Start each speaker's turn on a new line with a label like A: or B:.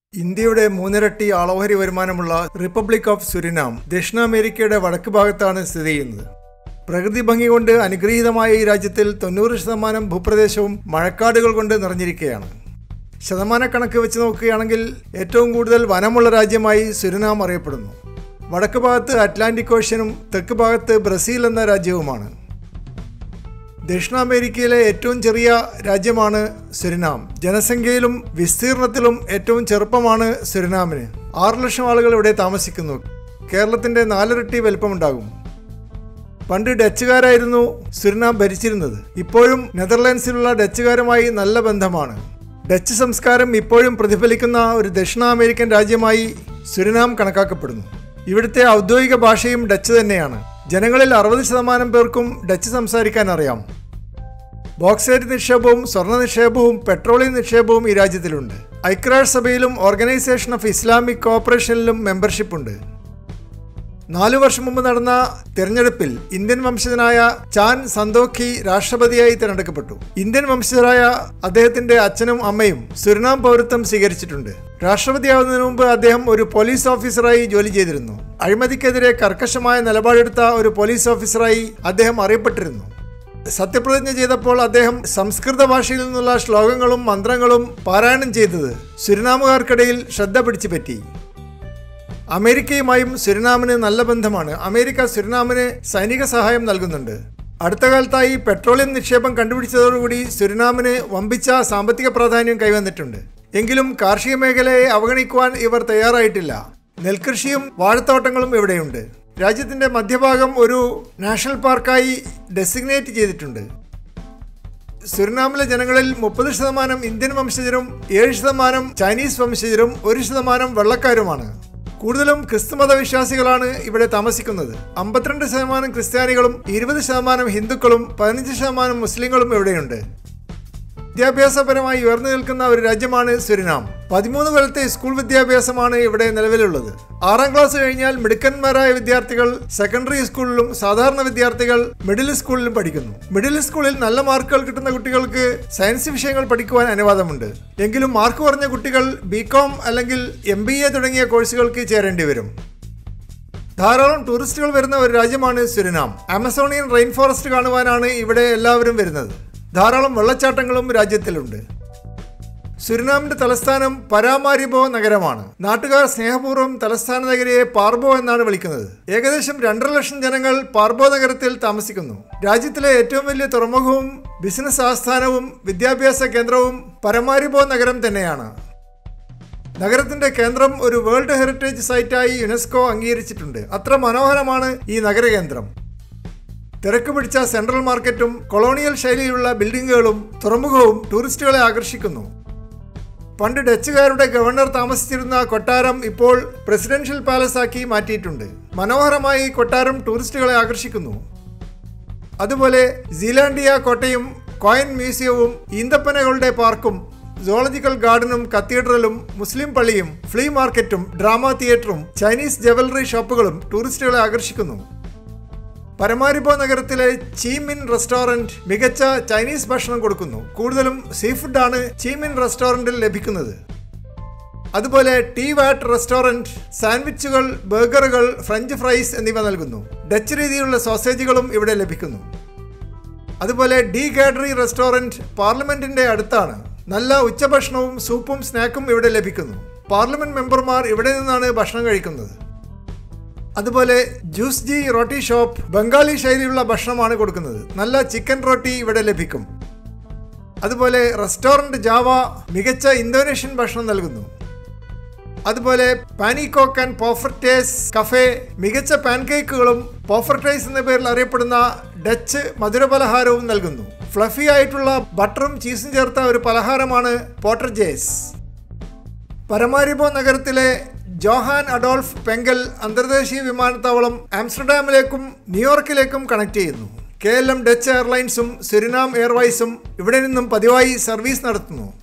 A: ഇന്ത്യയുടെ മൂന്നിരട്ടി ആളോഹരി വരുമാനമുള്ള റിപ്പബ്ലിക് ഓഫ് സുരിനാം ദക്ഷിണാമേരിക്കയുടെ വടക്ക് ഭാഗത്താണ് സ്ഥിതി ചെയ്യുന്നത് പ്രകൃതി ഭംഗി കൊണ്ട് അനുഗ്രഹീതമായ ഈ രാജ്യത്തിൽ തൊണ്ണൂറ് ശതമാനം ഭൂപ്രദേശവും മഴക്കാടുകൾ കൊണ്ട് നിറഞ്ഞിരിക്കുകയാണ് ശതമാനക്കണക്ക് വെച്ച് നോക്കുകയാണെങ്കിൽ ഏറ്റവും കൂടുതൽ വനമുള്ള രാജ്യമായി സുരിനാം അറിയപ്പെടുന്നു വടക്ക് ഭാഗത്ത് അറ്റ്ലാന്റിക് ഓഷ്യനും തെക്ക് ഭാഗത്ത് ബ്രസീൽ എന്ന രാജ്യവുമാണ് ദക്ഷിണാമേരിക്കയിലെ ഏറ്റവും ചെറിയ രാജ്യമാണ് സുരിനാം ജനസംഖ്യയിലും വിസ്തീർണത്തിലും ഏറ്റവും ചെറുപ്പമാണ് സുരിനാമിന് ആറ് ലക്ഷം ആളുകൾ ഇവിടെ താമസിക്കുന്നു കേരളത്തിന്റെ നാലിരട്ടി വലിപ്പമുണ്ടാകും പണ്ട് ഡച്ചുകാരായിരുന്നു സുരിനാം ഭരിച്ചിരുന്നത് ഇപ്പോഴും നെതർലാൻഡ്സിലുള്ള ഡച്ചുകാരുമായി നല്ല ബന്ധമാണ് ഡച്ച് സംസ്കാരം ഇപ്പോഴും പ്രതിഫലിക്കുന്ന ഒരു ദക്ഷിണാമേരിക്കൻ രാജ്യമായി സുരിനാം കണക്കാക്കപ്പെടുന്നു ഇവിടുത്തെ ഔദ്യോഗിക ഭാഷയും ഡച്ച് തന്നെയാണ് ജനങ്ങളിൽ അറുപത് ശതമാനം പേർക്കും ഡച്ച് സംസാരിക്കാൻ അറിയാം ബോക്സൈറ്റ് നിക്ഷേപവും സ്വർണ്ണ നിക്ഷേപവും പെട്രോളിയം നിക്ഷേപവും ഈ രാജ്യത്തിലുണ്ട് ഐക്യരാഷ്ട്ര സഭയിലും ഓർഗനൈസേഷൻ ഓഫ് ഇസ്ലാമിക് കോഓപ്പറേഷനിലും മെമ്പർഷിപ്പ് ഉണ്ട് നാലു വർഷം മുമ്പ് നടന്ന തിരഞ്ഞെടുപ്പിൽ ഇന്ത്യൻ വംശജനായ ചാൻ സന്തോഖി രാഷ്ട്രപതിയായി തിരഞ്ഞെടുക്കപ്പെട്ടു ഇന്ത്യൻ വംശജരായ അദ്ദേഹത്തിന്റെ അച്ഛനും അമ്മയും സുരിനാം പൗരത്വം സ്വീകരിച്ചിട്ടുണ്ട് രാഷ്ട്രപതിയാവുന്നതിന് മുമ്പ് അദ്ദേഹം ഒരു പോലീസ് ഓഫീസറായി ജോലി ചെയ്തിരുന്നു അഴിമതിക്കെതിരെ കർക്കശമായ നിലപാടെടുത്ത ഒരു പോലീസ് ഓഫീസറായി അദ്ദേഹം അറിയപ്പെട്ടിരുന്നു സത്യപ്രതിജ്ഞ ചെയ്തപ്പോൾ അദ്ദേഹം സംസ്കൃത ഭാഷയിൽ നിന്നുള്ള ശ്ലോകങ്ങളും മന്ത്രങ്ങളും പാരായണം ചെയ്തത് സുരിനാമുകാർക്കിടയിൽ ശ്രദ്ധ പിടിച്ചു പറ്റി അമേരിക്കയുമായും സുരിനാമിന് നല്ല ബന്ധമാണ് അമേരിക്ക സുരിനാമിന് സൈനിക സഹായം നൽകുന്നുണ്ട് അടുത്ത കാലത്തായി പെട്രോളിയം നിക്ഷേപം കണ്ടുപിടിച്ചതോടുകൂടി സുരിനാമിന് വമ്പിച്ച സാമ്പത്തിക പ്രാധാന്യം കൈവന്നിട്ടുണ്ട് എങ്കിലും കാർഷിക മേഖലയെ അവഗണിക്കുവാൻ ഇവർ തയ്യാറായിട്ടില്ല നെൽകൃഷിയും വാഴത്തോട്ടങ്ങളും ഇവിടെയുണ്ട് രാജ്യത്തിന്റെ മധ്യഭാഗം ഒരു നാഷണൽ പാർക്കായി ഡെസിഗ്നേറ്റ് ചെയ്തിട്ടുണ്ട് സുരിനാമിലെ ജനങ്ങളിൽ മുപ്പത് ശതമാനം ഇന്ത്യൻ വംശജരും ഏഴ് ശതമാനം ചൈനീസ് വംശജരും ഒരു ശതമാനം വെള്ളക്കാരുമാണ് കൂടുതലും ക്രിസ്തുമത വിശ്വാസികളാണ് ഇവിടെ താമസിക്കുന്നത് അമ്പത്തിരണ്ട് ശതമാനം ക്രിസ്ത്യാനികളും ഇരുപത് ശതമാനം ഹിന്ദുക്കളും പതിനഞ്ച് ശതമാനം മുസ്ലിങ്ങളും ഇവിടെയുണ്ട് വിദ്യാഭ്യാസപരമായി ഉയർന്നു നിൽക്കുന്ന ഒരു രാജ്യമാണ് സുരിനാം പതിമൂന്ന് കൊല്ലത്തെ സ്കൂൾ വിദ്യാഭ്യാസമാണ് ഇവിടെ നിലവിലുള്ളത് ആറാം ക്ലാസ് കഴിഞ്ഞാൽ മിടുക്കന്മാരായ വിദ്യാർത്ഥികൾ സെക്കൻഡറി സ്കൂളിലും സാധാരണ വിദ്യാർത്ഥികൾ മിഡിൽ സ്കൂളിലും പഠിക്കുന്നു മിഡിൽ സ്കൂളിൽ നല്ല മാർക്കുകൾ കിട്ടുന്ന കുട്ടികൾക്ക് സയൻസ് വിഷയങ്ങൾ പഠിക്കുവാൻ അനുവാദമുണ്ട് എങ്കിലും മാർക്ക് കുറഞ്ഞ കുട്ടികൾ ബി കോം അല്ലെങ്കിൽ എം ബി എ തുടങ്ങിയ കോഴ്സുകൾക്ക് ചേരേണ്ടി വരും ധാരാളം ടൂറിസ്റ്റുകൾ വരുന്ന ഒരു രാജ്യമാണ് സുരിനാം ആമസോണിയൻ റെയിൻ ഫോറസ്റ്റ് കാണുവാനാണ് ഇവിടെ എല്ലാവരും വരുന്നത് ധാരാളം വെള്ളച്ചാട്ടങ്ങളും രാജ്യത്തിലുണ്ട് സുരിനാമിന്റെ തലസ്ഥാനം പരാമാരിബോ നഗരമാണ് നാട്ടുകാർ സ്നേഹപൂർവ്വം തലസ്ഥാന നഗരിയെ പാർബോ എന്നാണ് വിളിക്കുന്നത് ഏകദേശം രണ്ടര ലക്ഷം ജനങ്ങൾ പാർബോ നഗരത്തിൽ താമസിക്കുന്നു രാജ്യത്തിലെ ഏറ്റവും വലിയ തുറമുഖവും ബിസിനസ് ആസ്ഥാനവും വിദ്യാഭ്യാസ കേന്ദ്രവും പരമാരിബോ നഗരം തന്നെയാണ് നഗരത്തിന്റെ കേന്ദ്രം ഒരു വേൾഡ് ഹെറിറ്റേജ് സൈറ്റായി യുനെസ്കോ അംഗീകരിച്ചിട്ടുണ്ട് അത്ര മനോഹരമാണ് ഈ നഗരകേന്ദ്രം തിരക്ക് പിടിച്ച സെൻട്രൽ മാർക്കറ്റും കൊളോണിയൽ ശൈലിയിലുള്ള ബിൽഡിങ്ങുകളും തുറമുഖവും ടൂറിസ്റ്റുകളെ ആകർഷിക്കുന്നു പണ്ട് ഡച്ചുകാരുടെ ഗവർണർ താമസിച്ചിരുന്ന കൊട്ടാരം ഇപ്പോൾ പ്രസിഡൻഷ്യൽ പാലസ് ആക്കി മാറ്റിയിട്ടുണ്ട് മനോഹരമായി ഈ കൊട്ടാരം ടൂറിസ്റ്റുകളെ ആകർഷിക്കുന്നു അതുപോലെ സീലാൻഡിയ കോട്ടയും കോയിൻ മ്യൂസിയവും ഈന്തപ്പനകളുടെ പാർക്കും സോളജിക്കൽ ഗാർഡനും കത്തീഡ്രലും മുസ്ലിം പള്ളിയും ഫ്ലീ മാർക്കറ്റും ഡ്രാമ തിയേറ്ററും ചൈനീസ് ജവലറി ഷോപ്പുകളും ടൂറിസ്റ്റുകളെ ആകർഷിക്കുന്നു പരമാരിബോ നഗരത്തിലെ ചീമിൻ റെസ്റ്റോറന്റ് മികച്ച ചൈനീസ് ഭക്ഷണം കൊടുക്കുന്നു കൂടുതലും സീ ഫുഡാണ് ചീമിൻ റെസ്റ്റോറന്റിൽ ലഭിക്കുന്നത് അതുപോലെ ടീ വാറ്റ് റെസ്റ്റോറന്റ് സാൻഡ്വിച്ചുകൾ ബർഗറുകൾ ഫ്രഞ്ച് ഫ്രൈസ് എന്നിവ നൽകുന്നു ഡച്ച് രീതിയിലുള്ള സോസേജുകളും ഇവിടെ ലഭിക്കുന്നു അതുപോലെ ഡി ഗാഡറി റെസ്റ്റോറന്റ് പാർലമെന്റിന്റെ അടുത്താണ് നല്ല ഉച്ചഭക്ഷണവും സൂപ്പും സ്നാക്കും ഇവിടെ ലഭിക്കുന്നു പാർലമെന്റ് മെമ്പർമാർ ഇവിടെ നിന്നാണ് ഭക്ഷണം കഴിക്കുന്നത് അതുപോലെ ജ്യൂസ് ജി റോട്ടി ഷോപ്പ് ബംഗാളി ശൈലിയുള്ള ഭക്ഷണമാണ് കൊടുക്കുന്നത് നല്ല ചിക്കൻ റോട്ടി ഇവിടെ ലഭിക്കും അതുപോലെ റെസ്റ്റോറന്റ് ജാവ മികച്ച ഇന്തോനേഷ്യൻ ഭക്ഷണം നൽകുന്നു അതുപോലെ പാനിക്കോക്ക് ആൻഡ് പോഫർട്ടേസ് കഫേ മികച്ച പാൻകേക്കുകളും പോഫർട്ടേസ് എന്ന പേരിൽ അറിയപ്പെടുന്ന ഡച്ച് മധുരപലഹാരവും നൽകുന്നു ഫ്ലഫി ആയിട്ടുള്ള ബട്ടറും ചീസും ചേർത്ത ഒരു പലഹാരമാണ് പോട്ടർജേസ് പരമാരിബോ നഗരത്തിലെ ജോഹാൻ അഡോൾഫ് പെങ്കൽ അന്തർദേശീയ വിമാനത്താവളം ആംസ്റ്റർഡാമിലേക്കും ന്യൂയോർക്കിലേക്കും കണക്ട് ചെയ്യുന്നു കെ എൽ എം ഡച്ച് എയർലൈൻസും സുരിനാം എയർവൈസും ഇവിടെ നിന്നും പതിവായി സർവീസ് നടത്തുന്നു